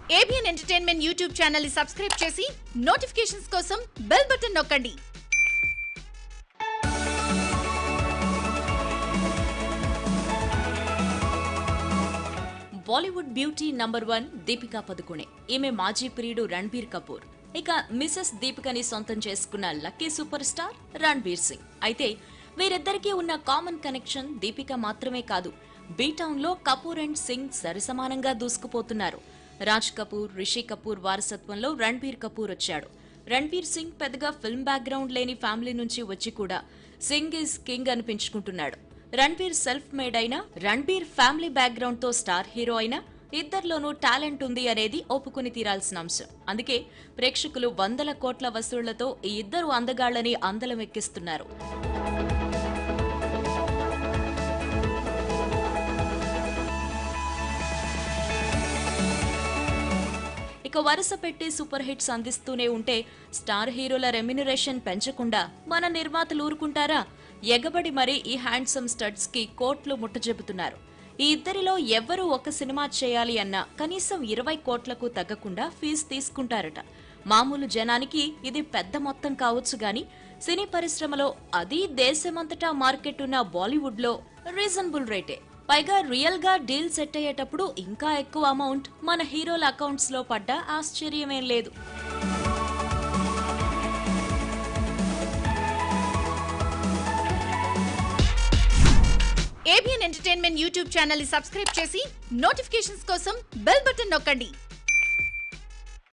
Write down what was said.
ABN entertainment YouTube channel ని subscribe చేసి notifications కోసం బెల్ బటన్ నొక్కండి Bollywood beauty number one Deepika Padukone ఈమె మాజీ ప్రియుడు రణ్బీర్ కపూర్ ఇక మిసెస్ దీపికని సొంతం చేసుకున్న lucky super star Ranbir Singh అయితే వీరిద్దరికీ ఉన్న కామన్ కనెక్షన్ దీపిక మాత్రమే కాదు బీటౌన్ లో కపూర్ అండ్ సింగ్ సరిసమానంగా దూసుకుపోతున్నారు రాజ్ కపూర్ రిషి కపూర్ వారసత్వంలో రణ్బీర్ కపూర్ వచ్చాడు రణ్బీర్ సింగ్ పెద్దగా ఫిల్మ్ బ్యాక్గ్రౌండ్ లేని ఫ్యామిలీ నుంచి వచ్చి కూడా సింగ్ ఈజ్ కింగ్ అనిపించుకుంటున్నాడు రణ్బీర్ సెల్ఫ్ మేడ్ అయినా రణ్బీర్ ఫ్యామిలీ బ్యాక్గ్రౌండ్ తో స్టార్ హీరో అయినా ఇద్దరిలోనూ టాలెంట్ ఉంది అనేది ఒప్పుకుని తీరాల్సిన అంశం అందుకే ప్రేక్షకులు వందల కోట్ల వసూళ్లతో ఈ ఇద్దరు అందగాళ్లని అందలం ఎక్కిస్తున్నారు ఇక వరుస పెట్టి సూపర్ హిట్స్ అందిస్తూనే ఉంటే స్టార్ హీరోల రెమ్యునరేషన్ పెంచకుండా మన నిర్మాతలు ఊరుకుంటారా ఎగబడి మరీ ఈ హ్యాండ్సమ్ స్టడ్స్ కి కోట్లు ముట్టజెబుతున్నారు ఈ ఇద్దరిలో ఎవ్వరూ ఒక సినిమా చేయాలి అన్నా కనీసం ఇరవై కోట్లకు తగ్గకుండా ఫీజు తీసుకుంటారట మామూలు జనానికి ఇది పెద్ద మొత్తం కావచ్చు గాని సినీ పరిశ్రమలో అది దేశమంతటా మార్కెట్ ఉన్న బాలీవుడ్ లో రీజనబుల్ రేటే పైగా రియల్ గా డీల్ సెట్ అయ్యేటప్పుడు ఇంకా ఎక్కువ అమౌంట్ మన హీరోల అకౌంట్స్ లో పడ్డా ఆశ్చర్యమేం లేదు ఏబిఎన్ ఎంటర్టైన్మెంట్ యూట్యూబ్ ఛానల్ ని సబ్స్క్రైబ్ చేసి నోటిఫికేషన్స్ కోసం బెల్ బటన్ నొక్కండి